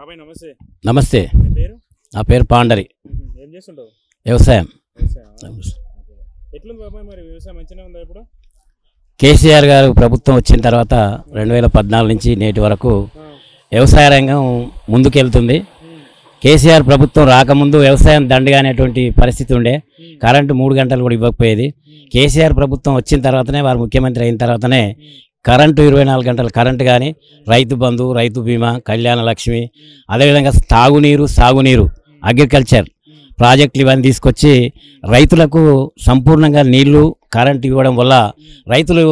బాబాయ్ నమస్తే నమస్తే మీ పేరు నా పేరు పాండరి మ్మ్. ఏం చేస్తుంటావు వ్యవసాయం వ్యవసాయం ఎట్లుంది బాబాయ్ మరి వ్యవసాయం మంచిగా ఉందా ఇప్పుడు కేసీఆర్ గారు ప్రభుత్వం వచ్చిన తర్వాత రెండు వేల పద్నాలుగు నుంచి నేటి వరకు ఆ. వ్యవసాయ రంగం ముందుకెళ్తుంది మ్మ్. కేసీఆర్ ప్రభుత్వం రాకముందు వ్యవసాయం దండగా అనేటువంటి పరిస్థితి ఉండే కరెంటు మూడు గంటలు కూడా ఇవ్వకపోయేది కేసీఆర్ ప్రభుత్వం వచ్చిన తర్వాతనే వారు ముఖ్యమంత్రి అయిన తర్వాతనే కరెంటు ఇరవై నాలుగు గంటల కరెంటు కానీ రైతు బంధు రైతు బీమా కళ్యాణ లక్ష్మి అదేవిధంగా తాగునీరు సాగునీరు అగ్రికల్చర్ ప్రాజెక్టులు ఇవన్నీ తీసుకొచ్చి రైతులకు సంపూర్ణంగా నీళ్లు కరెంటు ఇవ్వడం వల్ల రైతులు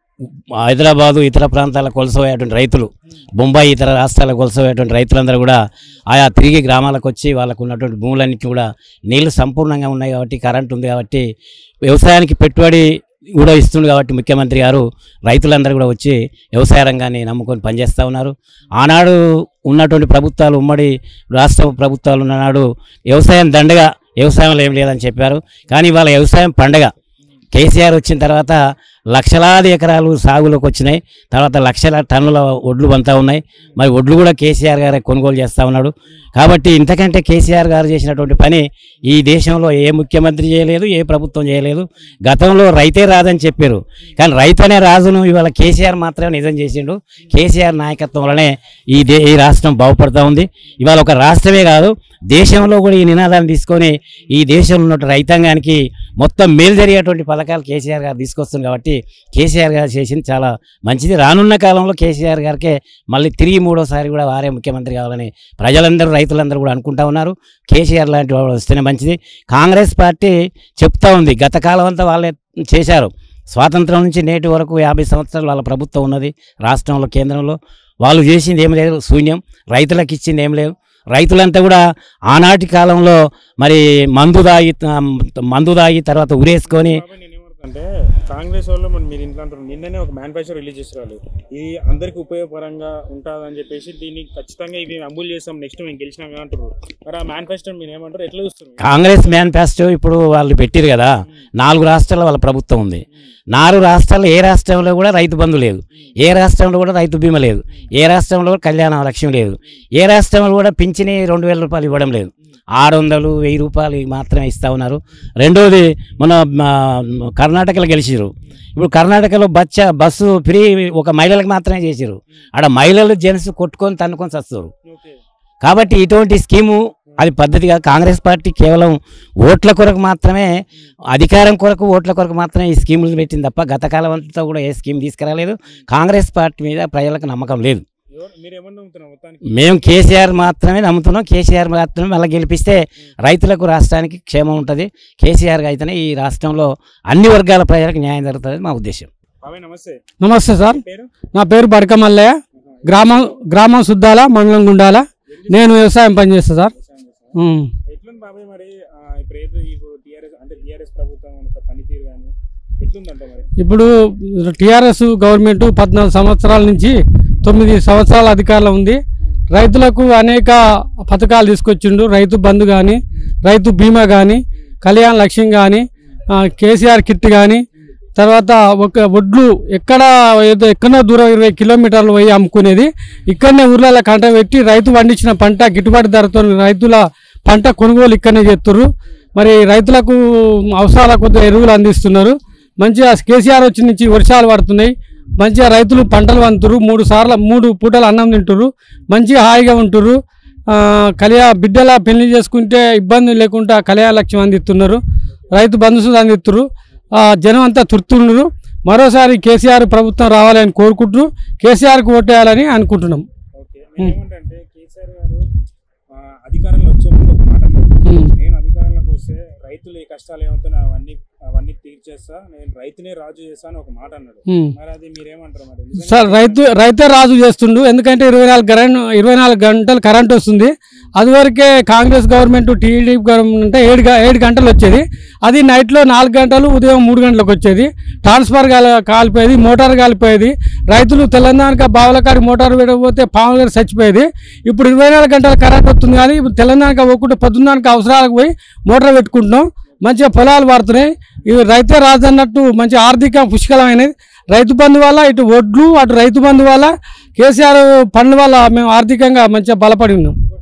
హైదరాబాదు ఇతర ప్రాంతాలకు కొలసపోయేటువంటి రైతులు బొంబాయి ఇతర రాష్ట్రాలకు కొలసపోయేటువంటి రైతులందరూ కూడా ఆయా తిరిగి గ్రామాలకు వచ్చి వాళ్ళకు ఉన్నటువంటి భూములన్నింటినీ కూడా నీళ్లు సంపూర్ణంగా ఉన్నాయి కాబట్టి కరెంట్ ఉంది కాబట్టి వ్యవసాయానికి పెట్టుబడి కూడా ఇస్తుంది కాబట్టి ముఖ్యమంత్రి గారు రైతులందరూ కూడా వచ్చి వ్యవసాయ రంగాన్ని నమ్ముకొని పనిచేస్తూ ఉన్నారు ఆనాడు ఉన్నటువంటి ప్రభుత్వాలు ఉమ్మడి రాష్ట్ర ప్రభుత్వాలు ఉన్ననాడు వ్యవసాయం దండగా వ్యవసాయంలో ఏం లేదని చెప్పారు కానీ ఇవాళ వ్యవసాయం పండగ కేసీఆర్ వచ్చిన తర్వాత లక్షలాది ఎకరాలు సాగులోకి వచ్చినాయి తర్వాత లక్షల టన్నుల ఒడ్లు బంతా ఉన్నాయి మరి ఒడ్లు కూడా కేసీఆర్ గారే కొనుగోలు చేస్తూ ఉన్నాడు కాబట్టి ఇంతకంటే కేసీఆర్ గారు చేసినటువంటి పని ఈ దేశంలో ఏ ముఖ్యమంత్రి చేయలేదు ఏ ప్రభుత్వం చేయలేదు గతంలో రైతే రాదని చెప్పారు కానీ రైతు అనే రాజును ఇవాళ కేసీఆర్ మాత్రమే నిజం చేసిండు కేసీఆర్ నాయకత్వం వల్లనే ఈ దే ఈ రాష్ట్రం బాగుపడతా ఉంది ఇవాళ ఒక రాష్ట్రమే కాదు దేశంలో కూడా ఈ నినాదాన్ని తీసుకొని ఈ దేశంలో ఉన్న రైతాంగానికి మొత్తం మేలు జరిగేటువంటి పథకాలు కేసీఆర్ గారు తీసుకొస్తుంది కాబట్టి కేసీఆర్ గారు చేసింది చాలా మంచిది రానున్న కాలంలో కేసీఆర్ గారికే మళ్ళీ తిరిగి మూడోసారి కూడా వారే ముఖ్యమంత్రి కావాలని ప్రజలందరూ రైతులందరూ కూడా అనుకుంటా ఉన్నారు కేసీఆర్ లాంటి వాడు వస్తేనే మంచిది కాంగ్రెస్ పార్టీ చెప్తా ఉంది గత కాలం అంతా వాళ్ళే చేశారు స్వాతంత్రం నుంచి నేటి వరకు యాభై సంవత్సరాలు వాళ్ళ ప్రభుత్వం ఉన్నది రాష్ట్రంలో కేంద్రంలో వాళ్ళు చేసింది ఏం లేదు శూన్యం రైతులకు ఇచ్చింది ఏం లేదు రైతులంతా కూడా ఆనాటి కాలంలో మరి మందు దాగి మందు దాగి తర్వాత ఉరేసుకొని బాబాయ్ నేను ఏమనుకుంటే కాంగ్రెస్ వాళ్ళు మరి మీరు ఇంట్లో అంటారు నిన్ననే ఒక మేనిఫెస్టో రిలీజ్ చేస్తారు ఇది అందరికి ఉపయోగపరంగా ఉంటుందని చెప్పేసి దీన్ని ఖచ్చితంగా ఇది అమలు చేస్తాం నెక్స్ట్ మేము గెలిచినాక అంటారు మరి ఆ మేనిఫెస్టో మీరు ఏమంటారు ఎట్లా చూస్తారు కాంగ్రెస్ మేనిఫెస్టో ఇప్పుడు వాళ్ళు పెట్టిరు కదా నాలుగు రాష్ట్రాల వాళ్ళ ప్రభుత్వం ఉంది నాలుగు రాష్ట్రాల్లో ఏ రాష్ట్రంలో కూడా రైతు బంధు లేదు ఏ రాష్ట్రంలో కూడా రైతు బీమా లేదు ఏ రాష్ట్రంలో కూడా కళ్యాణ లక్ష్యం లేదు ఏ రాష్ట్రంలో కూడా పింఛని రెండు వేల రూపాయలు ఇవ్వడం లేదు ఆరు వందలు వెయ్యి రూపాయలు మాత్రమే ఇస్తూ ఉన్నారు రెండోది మన మా, కర్ణాటకలో గెలిచిరు ఇప్పుడు కర్ణాటకలో బచ్చ బస్సు ఫ్రీ ఒక మహిళలకు మాత్రమే చేసిరు ఆడ మహిళలు జెంట్స్ కొట్టుకొని తన్నుకొని చస్తారు ఓకే కాబట్టి ఇటువంటి స్కీము అది పద్ధతిగా కాంగ్రెస్ పార్టీ కేవలం ఓట్ల కొరకు మాత్రమే అధికారం కొరకు ఓట్ల కొరకు మాత్రమే ఈ స్కీములు పెట్టింది తప్ప గత కాలం అంతా కూడా ఏ స్కీమ్ తీసుకురాలేదు కాంగ్రెస్ పార్టీ మీద ప్రజలకు నమ్మకం లేదు ఎవరు మీరు ఏమన్నా నమ్ముతున్నారు మొత్తానికి మేము కేసీఆర్ మాత్రమే నమ్ముతున్నాం కేసీఆర్ మాత్రమే మళ్ళీ గెలిపిస్తే రైతులకు రాష్ట్రానికి క్షేమం ఉంటుంది కేసీఆర్ అయితేనే ఈ రాష్ట్రంలో అన్ని వర్గాల ప్రజలకు న్యాయం జరుగుతుంది మా ఉద్దేశం బాబాయ్ నమస్తే నమస్తే సార్ పేరు నా పేరు బడక మల్లయ్య గ్రామం గ్రామం సుద్దాల మండలం గుండాల నేను వ్యవసాయం పనిచేస్తా సార్ ఉమ్. ఎట్లుంది బాబాయ్ మరి ఆ, ఇప్పుడు ఏదో ఇప్పుడు టీఆర్ఎస్ అంటే టీఆర్ఎస్ ప్రభుత్వం యొక్క పనితీరు కానీ ఎట్లుందంట మరి ఇప్పుడు టిఆర్ఎస్ గవర్నమెంట్ పద్నాలుగు సంవత్సరాల నుంచి తొమ్మిది సంవత్సరాల అధికారంలో ఉంది రైతులకు అనేక పథకాలు తీసుకొచ్చిండు రైతు బంధు కానీ రైతు బీమా కానీ కళ్యాణ లక్ష్యం కానీ కేసీఆర్ కిట్ కానీ తర్వాత ఒక ఒడ్లు ఎక్కడ ఏదో ఎక్కడో దూరం ఇరవై కిలోమీటర్లు పోయి అమ్ముకునేది ఇక్కడనే ఊర్లలో కంట పెట్టి రైతు పండించిన పంట గిట్టుబాటు ధరతో రైతుల పంట కొనుగోలు ఇక్కడనే చేస్తుర్రు మరి రైతులకు అవసరాల కొద్ది ఎరువులు అందిస్తున్నారు మంచిగా కేసీఆర్ వచ్చి నుంచి వర్షాలు పడుతున్నాయి మంచిగా రైతులు పంటలు వంతురు మూడు సార్లు మూడు పూటలు అన్నం తింటురు మంచిగా హాయిగా ఉంటురు ఆ, కళ్యాణ బిడ్డల పెళ్లి చేసుకుంటే ఇబ్బంది లేకుండా కళ్యాణ లక్ష్యం అందిస్తున్నారు రైతు బంధుసు అందిస్తున్నారు ఆ, జనం అంతా తృప్తున్నారు మరోసారి కేసీఆర్ ప్రభుత్వం రావాలని కోరుకుంటూ కేసీఆర్కి ఓటేయాలని అనుకుంటున్నాం ఓకే నేను ఏమంటే కేసీఆర్ గారు ఆ, అధికారంలో వచ్చే ముందు ఒక మాట అన్నారు. ఉమ్. నేను అధికారంలోకి వస్తే రైతులు ఈ కష్టాలు ఏమవుతున్నాయి అవన్నీ అవన్నీ తీర్చేస్తా నేను రైతునే రాజు చేస్తా అని ఒక మాట అన్నాడు ఉమ్. మరి అది మీరేమంటారు మరి నిజంగా సార్ రైతు రైతే రాజు చేస్తుండు ఎందుకంటే ఇరవై నాలుగు కరెంట్ ఇరవై నాలుగు గంటలు కరెంట్ వస్తుంది అదివరకే కాంగ్రెస్ గవర్నమెంట్ టీడీపీ గవర్నమెంట్ అంటే ఏడు గ- ఏడు గంటలు వచ్చేది అది నైట్లో నాలుగు గంటలు ఉదయం మూడు గంటలకు వచ్చేది ట్రాన్స్ఫర్ కాల కాలిపోయేది మోటార్ కాలిపోయేది రైతులు తెలంగాణకి బావులకాడి మోటార్ పెట్టకపోతే పాములు గారు చచ్చిపోయేది ఇప్పుడు ఇరవై నాలుగు గంటల కరెంట్ వస్తుంది కానీ ఇప్పుడు తెలంగాణకి పోకుండా పొద్దున్నానికి అవసరాలకు పోయి మోటార్ పెట్టుకుంటున్నాం మంచిగా పొలాలు పడుతున్నాయి ఇవి రైతే రాజు అన్నట్టు మంచి ఆర్థిక పుష్కలమైనది రైతు బంధు వల్ల ఇటు ఒడ్లు అటు రైతు బంధు వల్ల కేసీఆర్ పన్ను వల్ల మేము ఆర్థికంగా మంచిగా బలపడి ఉన్నాం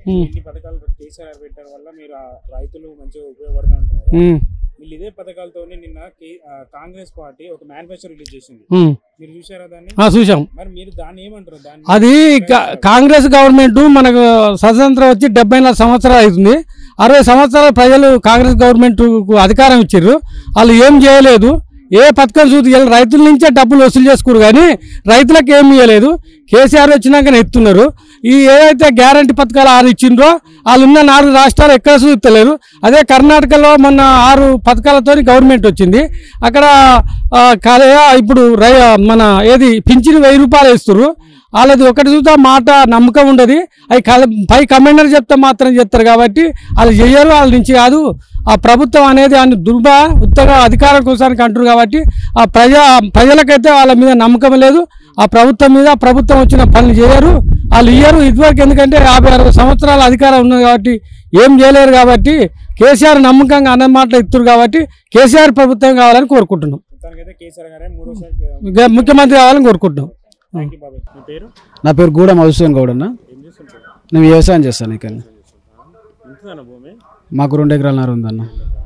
ఉమ్. ఇన్ని పథకాలు కేసీఆర్ పెట్టడం వల్ల మీరు ఆ రైతులు మంచిగా ఉపయోగపడుతూ ఉంటారు కదా. ఉమ్, వీళ్ళు ఇదే పథకాలతో నిన్న కే- ఆ, కాంగ్రెస్ పార్టీ ఒక మేనిఫెస్టో రిలీజ్ చేసింది ఉమ్. మీరు చూసారా దాన్ని ఆ, చూసాం మరి మీరు దాన్ని ఏమంటారు దాన్ని అది కా- కాంగ్రెస్ గవర్నమెంట్ మనకు స్వతంత్రం వచ్చి డెబ్బై నాలుగు సంవత్సరాలు అవుతుంది అరవై సంవత్సరాల ప్రజలు కాంగ్రెస్ గవర్నమెంట్ అధికారం ఇచ్చారు వాళ్ళు ఏం చేయలేదు ఏ పథకం చూసి ఇవ్వలేదు. రైతుల నుంచే డబ్బులు వసూలు చేసుకురు కానీ రైతులకు ఏమి ఇవ్వలేదు కేసీఆర్ వచ్చినాకనే ఎత్తున్నారు ఈ ఏదైతే గ్యారంటీ పథకాలు ఆరు ఇచ్చిండ్రో వాళ్ళు ఉన్న నాలుగు రాష్ట్రాలు ఎక్కడ చూస్తలేరు అదే కర్ణాటకలో మొన్న ఆరు పథకాలతో గవర్నమెంట్ వచ్చింది అక్కడ ఆ, కాలే ఇప్పుడు రై మన ఏది పింఛన్ వెయ్యి రూపాయలు ఇస్తారు వాళ్ళది ఒకటి చూస్తే మాట నమ్మకం ఉండదు అవి కల- పై కమాండర్ చెప్తే మాత్రం చేస్తారు కాబట్టి వాళ్ళు చెయ్యరు వాళ్ళ నుంచి కాదు ఆ ప్రభుత్వం అనేది ఆయన దుర్భ ఉత్తగా అధికారం కోసానికి అంటారు కాబట్టి ఆ ప్రజా ప్రజలకైతే వాళ్ళ మీద నమ్మకం లేదు ఆ ప్రభుత్వం మీద ఆ ప్రభుత్వం వచ్చిన పనులు చేయరు వాళ్ళు ఇయ్యరు ఇదివరకు ఎందుకంటే యాభై అరవై సంవత్సరాల అధికారం ఉన్నది కాబట్టి ఏం చేయలేరు కాబట్టి కేసీఆర్ నమ్మకంగా అన్న మాటలు ఇస్తారు కాబట్టి కేసీఆర్ ప్రభుత్వం కావాలని కోరుకుంటున్నాం మొత్తానికైతే కేసీఆర్ గారే మూడోసారి ఇక ముఖ్యమంత్రి కావాలని కోరుకుంటున్నాం థ్యాంక్ యూ బాబాయ్ మీ పేరు నా పేరు గూడ మధుసూదన్ గౌడ్ అన్న ఏం చేస్తుంటారు నేను వ్యవసాయం చేస్తాను ఇక్కడ ఉంటుందన్న భూమి మాకు రెండు ఎకరాలన్నర ఉందన్న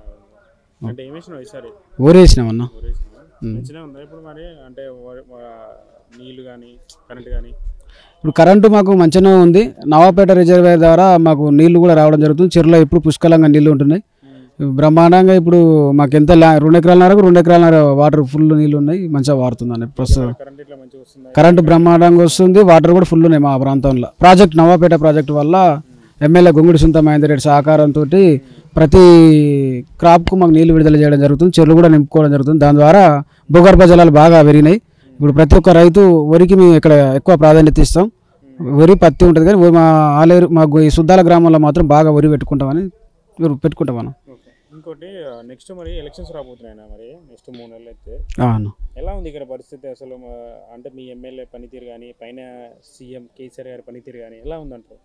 అంటే ఏం వేసినావు ఈసారి ఊరేసినామన్న ఊరేసినావా? మంచిగా ఉందా ఇప్పుడు మరి అంటే వ- వ- నీళ్లు కానీ కరెంట్ కానీ ఇప్పుడు కరెంటు మాకు మంచిగానే ఉంది నవాపేట రిజర్వేర్ ద్వారా మాకు నీళ్లు కూడా రావడం జరుగుతుంది చెరువులో ఇప్పుడు పుష్కలంగా నీళ్లు ఉంటున్నాయి బ్రహ్మాండంగా ఇప్పుడు మాకు ఎంత ల్యా- రెండు ఎకరాలన్నరకు రెండు ఎకరాలన్నర వాటర్ ఫుల్ నీళ్లు ఉన్నాయి మంచిగా వాడుతుంది ప్రస్తుతం కరెంట్ ఇట్లా మంచిగా వస్తుందా కరెంటు బ్రహ్మాండంగా వస్తుంది వాటర్ కూడా ఫుల్ ఉన్నాయి మా ప్రాంతంలో ప్రాజెక్ట్ నవాపేట ప్రాజెక్ట్ వల్ల ఎమ్మెల్యే గొంగుడి సుంత మహేందర్ రెడ్డి సహకారంతో ప్రతి క్రాప్కు మాకు నీళ్లు విడుదల చేయడం జరుగుతుంది చెరువులు కూడా నింపుకోవడం జరుగుతుంది దాని ద్వారా భూగర్భ జలాలు బాగా పెరిగినాయి ఇప్పుడు ప్రతి ఒక్క రైతు వరికి మేము ఇక్కడ ఎక్కువ ప్రాధాన్యత ఇస్తాం వరి పత్తి ఉంటుంది కానీ మా ఆలేరు మా ఈ సుద్దాల గ్రామంలో మాత్రం బాగా వరి పెట్టుకుంటామని పెట్టుకుంటాం మనం ఓకే ఇంకోటి నెక్స్ట్ మరి ఎలక్షన్స్ రాబోతున్నాయి మరి నెక్స్ట్ మూడు నెలలు అయితే అవును ఎలా ఉంది ఇక్కడ పరిస్థితి అసలు మా- అంటే మీ ఎమ్మెల్యే పనితీరు కానీ పైన సీఎం కేసీఆర్ గారి పనితీరు కానీ ఎలా ఉందంటారు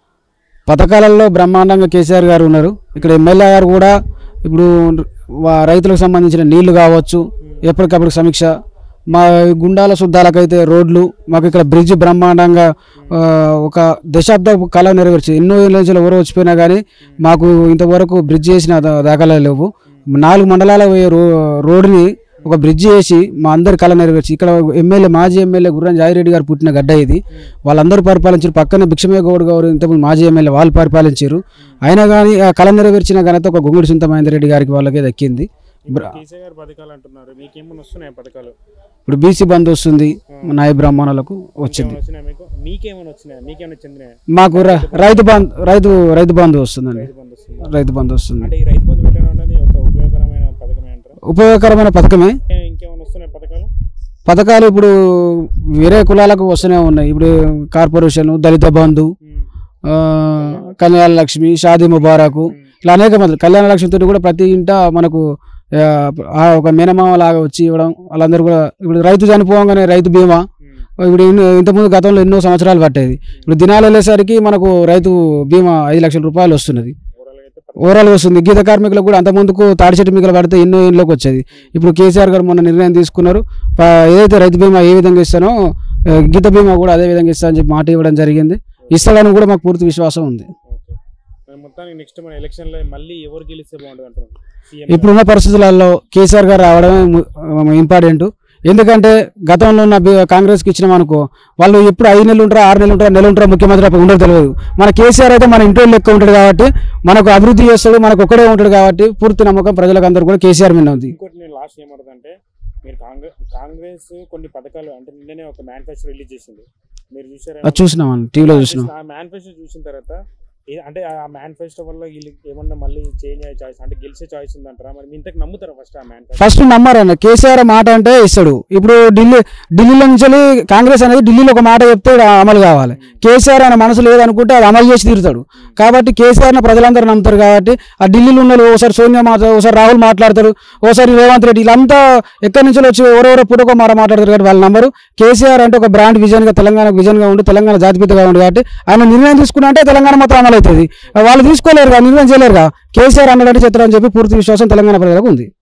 పథకాలలో బ్రహ్మాండంగా కేసీఆర్ గారు ఉన్నారు ఇక్కడ ఎమ్మెల్యే గారు కూడా ఇప్పుడు వా- రైతులకు సంబంధించిన నీళ్లు కావచ్చు ఎప్పటికప్పుడు సమీక్ష మా గుండాల శుద్ధాలకైతే రోడ్లు మాకు ఇక్కడ బ్రిడ్జ్ బ్రహ్మాండంగా ఆ, ఒక దశాబ్ద కళ నెరవేర్చి ఎన్నో ఏళ్ళ నుంచి ఎవరో వచ్చిపోయినా కానీ మాకు ఇంతవరకు బ్రిడ్జ్ చేసిన దా- దాఖలాలు లేవు నాలుగు మండలాల పోయే రో రోడ్డుని ఒక బ్రిడ్జ్ చేసి మా అందరి కళ నెరవేర్చి ఇక్కడ ఎమ్మెల్యే మాజీ ఎమ్మెల్యే గుర్రం జాయిరెడ్డి గారు పుట్టిన గడ్డ ఇది వాళ్ళందరూ పరిపాలించారు పక్కన భిక్షమే గౌడ్ గారు ఇంతకుముందు మాజీ ఎమ్మెల్యే వాళ్ళు పరిపాలించారు అయినా కానీ ఆ కళ నెరవేర్చిన ఘనత ఒక గుంగుడి సుంత మహేందర్ రెడ్డి గారికి వాళ్ళకే దక్కింది బ్ర- కేసీఆర్ గారి పథకాలు అంటున్నారు మీకేమైనా వస్తున్నాయి పథకాలు ఇప్పుడు బీసీ బంద్ వస్తుంది నాయ బ్రాహ్మణులకు వచ్చింది ఏమైనా వచ్చినాయి మీకు మీకేమైనా వచ్చినాయి మీకేమైనా చెందినాయి మాకు ర- రైతు బంద్ రైతు రైతు బంధు వస్తుందండి రైతు బంధు వస్తుంది రైతు బంధు వస్తుంది అంటే ఈ రైతు బంధు పెట్టడం అనేది ఒక ఉపయోగకరమైన పథకమే అంటారా ఉపయోగకరమైన పథకమే ఇంకా- ఇంకేమైనా వస్తున్నాయి పథకాలు పథకాలు ఇప్పుడు వేరే కులాలకు వస్తూనే ఉన్నాయి ఇప్పుడు కార్పొరేషన్ దళిత బంధు ఉమ్. ఆ, కళ్యాణ లక్ష్మి షాదీ ముబారకు ఇట్లా అనేక మంది కళ్యాణ లక్ష్మితో కూడా ప్రతి ఇంట మనకు ఆ, ఆ ఒక మేనమామ లాగా వచ్చి ఇవ్వడం వాళ్ళందరూ కూడా ఇప్పుడు రైతు చనిపోగానే రైతు బీమా ఉమ్. ఇప్పుడు ఇన్ని- ఇంతకుముందు గతంలో ఎన్నో సంవత్సరాలు పట్టేది ఇప్పుడు దినాలు వెళ్ళేసరికి మనకు రైతు బీమా ఐదు లక్షల రూపాయలు వస్తున్నది ఓవరాల్ అయితే ఓవరాల్ వస్తుంది గీత కార్మికులకు కూడా అంతకుముందుకు తాడి చెట్టు మిగలు పడితే ఎన్నో ఇంట్లోకి వచ్చేది ఇప్పుడు కేసీఆర్ గారు మొన్న నిర్ణయం తీసుకున్నారు ప- ఏదైతే రైతు బీమా ఏ విధంగా ఇస్తానో ఆ, గీత బీమా కూడా అదే విధంగా ఇస్తా అని చెప్పి మాట ఇవ్వడం జరిగింది ఇస్తాడని కూడా మాకు పూర్తి విశ్వాసం ఉంది ఓకే మరి మొత్తానికి నెక్స్ట్ మన ఎలక్షన్ లో మళ్ళీ ఎవరు గెలిస్తే బాగుంటుంది అంటారు సీఎం ఇప్పుడున్న పరిస్థితులలో కేసీఆర్ గారు రావడమే ఇంపార్టెంట్ ఎందుకంటే గతంలో ఉన్న బి- కాంగ్రెస్కి ఇచ్చినాం అనుకో వాళ్ళు ఎప్పుడు ఐదు నెలలు ఉంటారా ఆరు నెలలు ఉంటారా నెల ఉంటారా ముఖ్యమంత్రి అప్పుడు ఉండదు తెలియదు మన కేసీఆర్ అయితే మన ఇంట్లో లెక్క ఉంటాడు కాబట్టి మనకు అభివృద్ధి చేస్తాడు మనకు ఒక్కడే ఉంటాడు కాబట్టి పూర్తి నమ్మకం ప్రజలకు అందరూ కూడా కేసీఆర్ మీద ఉంది ఇంకోటి నేను లాస్ట్ ఏమంటుందంటే మీరు కాంగ్రెస్ కాంగ్రెస్ కొన్ని పథకాలు అంటే నిన్ననే ఒక మేనిఫెస్టో రిలీజ్ చేసింది మీరు చూసారా అది చూసినాం టీవీలో చూసినాం ఆ మేనిఫెస్టో చూసిన తర్వాత ఏ- అంటే ఆ మేనిఫెస్టో వల్ల వీళ్ళకి ఏమన్నా మళ్ళీ చేంజ్ అయ్యే చాయిస్ అంటే గెలిచే చాయిస్ ఉందంటారా మరి మీ ఇంతకు నమ్ముతారా ఫస్ట్ ఆ మేనిఫెస్టో ఫస్ట్ నమ్మారన్న కేసీఆర్ మాట అంటే ఇస్తాడు ఇప్పుడు ఢిల్లీ ఢిల్లీలో నుంచి వెళ్ళి కాంగ్రెస్ అనేది ఢిల్లీలో ఒక మాట చెప్తే అది అమలు కావాలి కేసీఆర్ అనే మనసు లేదనుకుంటే అది అమలు చేసి తీరుతాడు కాబట్టి కేసీఆర్ ప్రజలందరూ నమ్ముతారు కాబట్టి ఆ ఢిల్లీలో ఉన్న వాళ్ళు ఓసారి సోనియా మాట్లాడు ఓసారి రాహుల్ మాట్లాడతారు ఓసారి రేవంత్ రెడ్డి వీళ్ళంతా ఎక్కడి నుంచి వచ్చి ఎవరెవరో పుట్టుకో మాట మాట్లాడతారు కాబట్టి వాళ్ళ నంబరు కేసీఆర్ అంటే ఒక బ్రాండ్ విజన్ గా తెలంగాణ విజన్ గా ఉండి తెలంగాణ జాతిపితగా ఉండి కాబట్టి ఆయన నిర్ణయం తీసుకున్నా అంటే తెలంగాణ మొత్తం అమలు అవుతుంది వాళ్ళు తీసుకోలేరుగా నిర్ణయం చేయలేరుగా కేసీఆర్ అన్నాడంటే చెప్తారని చెప్పి పూర్తి విశ్వాసం తెలంగాణ ప్రజలకు ఉంది